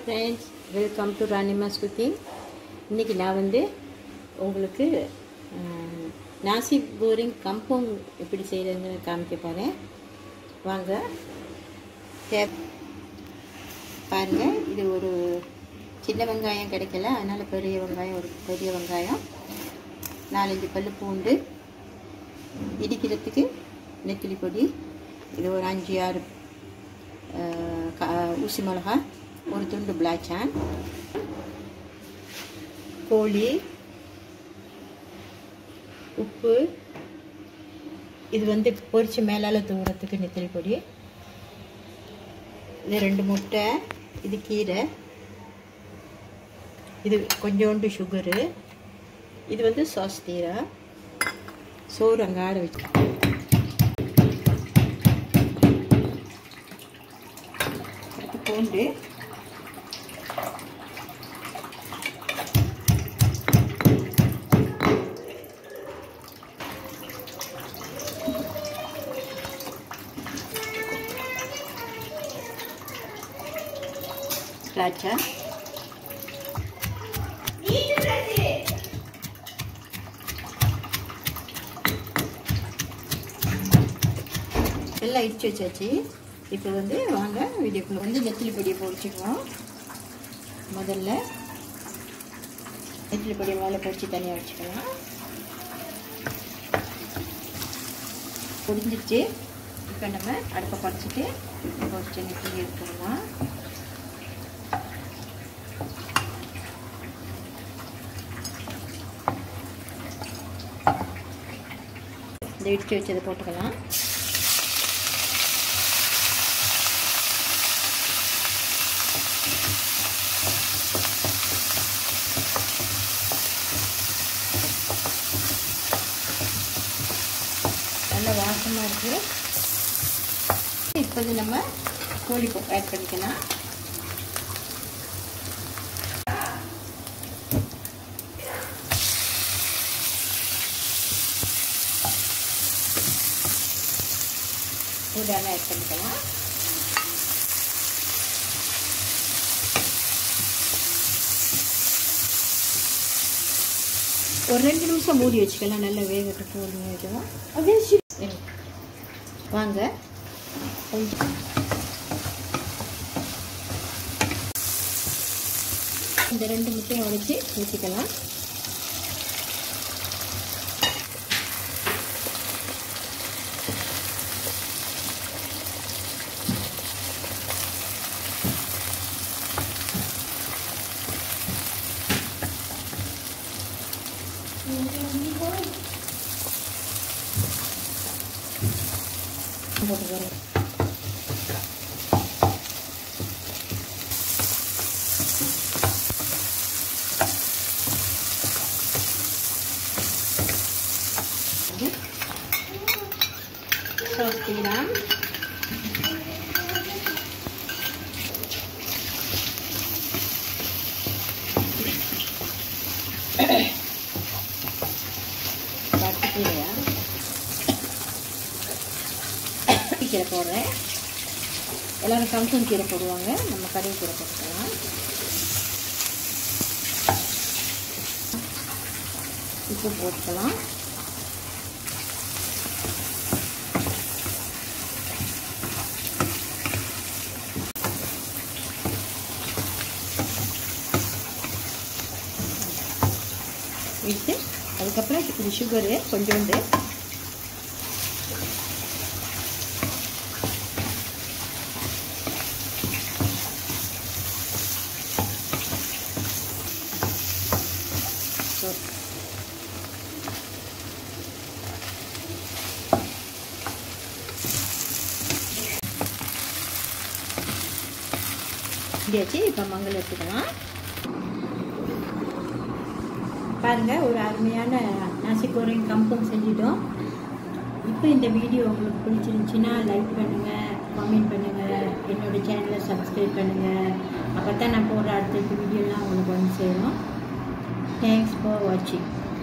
friends welcome to Ranima's cooking இன்றைக்கி நான் வந்து உங்களுக்கு அஹ், நாசி கோரிங் கம்பங் எப்படி செய்கிறதுன்னு காமிக்க போகிறேன் வாங்க டேப் பாருங்கள் இது ஒரு சின்ன வெங்காயம் கிடைக்கல அதனால் பெரிய வெங்காயம் ஒரு பெரிய வெங்காயம் நாலஞ்சு பல் பூண்டு இடிக்கிறதுக்கு நெத்திலி பொடி இது ஒரு அஞ்சு ஆறு அஹ், க- ஊசி மிளகா ஒரு துண்டு பிளாச்சான் கோழி உப்பு இது வந்து பொரிச்சு மேலால் தூரத்துக்கு நெத்திலி பொடி இது ரெண்டு முட்டை இது கீரை இது கொஞ்சோண்டு சுகரு இது வந்து சாஸ் தீரா சோறு அங்கே ஆட வச்சு அடுத்து பூண்டு திராட்சை எல்லாம் இடிச்சு வச்சாச்சு இப்போ வந்து வாங்க வீடியோக்குள்ள வந்து நெத்திலி பொடியை பொடிச்சுக்குவோம் முதல்ல நெத்திலி பொடியை மேலே பொடிச்சு தனியாக வச்சுக்கலாம் பொடிஞ்சிருச்சு இப்போ நம்ம அடுப்பை குறைச்சிட்டு பொடிச்ச நெத்திலி எடுத்துக்கலாம் இந்த இடிச்சு வச்சதை போட்டுக்கலாம் நல்ல வாசமாக இருக்குது இப்போது நம்ம கோழி ஆட் பண்ணிக்கலாம் இதெல்லாம் ஆட் பண்ணிக்கலாம் ஒரு ரெண்டு நிமிஷம் மூடி வச்சுக்கலாம் நல்லா வேகட்டும் கோழி வேகலாம் அதே வாங்க கொஞ்சம் இந்த ரெண்டு முட்டையும் உடைச்சி ஊற்றிக்கலாம் போட்டு வரேன் சோஸ்திரம் பட்டு கீரையா கீரை போடுறேன் எல்லாரும் கம்சன் கீரை போடுவாங்க நம்ம கடை கீரை போட்டுக்கலாம் உப்பு போட்டுக்கலாம் விட்டு அதுக்கப்புறம் இது சுகரு கொஞ்சோண்டு So, இப்படியாச்சு இப்போ மங்கள் எடுத்துக்கலாம் பாருங்க ஒரு அருமையான நாசி கோரிங் கம்பம் செஞ்சிட்டோம் இப்போ இந்த வீடியோ உங்களுக்கு பிடிச்சிருந்துச்சின்னா லைக் பண்ணுங்கள் கமெண்ட் பண்ணுங்கள் என்னோட சேனலை சப்ஸ்கிரைப் பண்ணுங்கள் அப்போ தான் நான் போடுற அடுத்த வீடியோலாம் உங்களுக்கு வந்து சேரும் தேங்க்ஸ் ஃபார் வாட்சிங்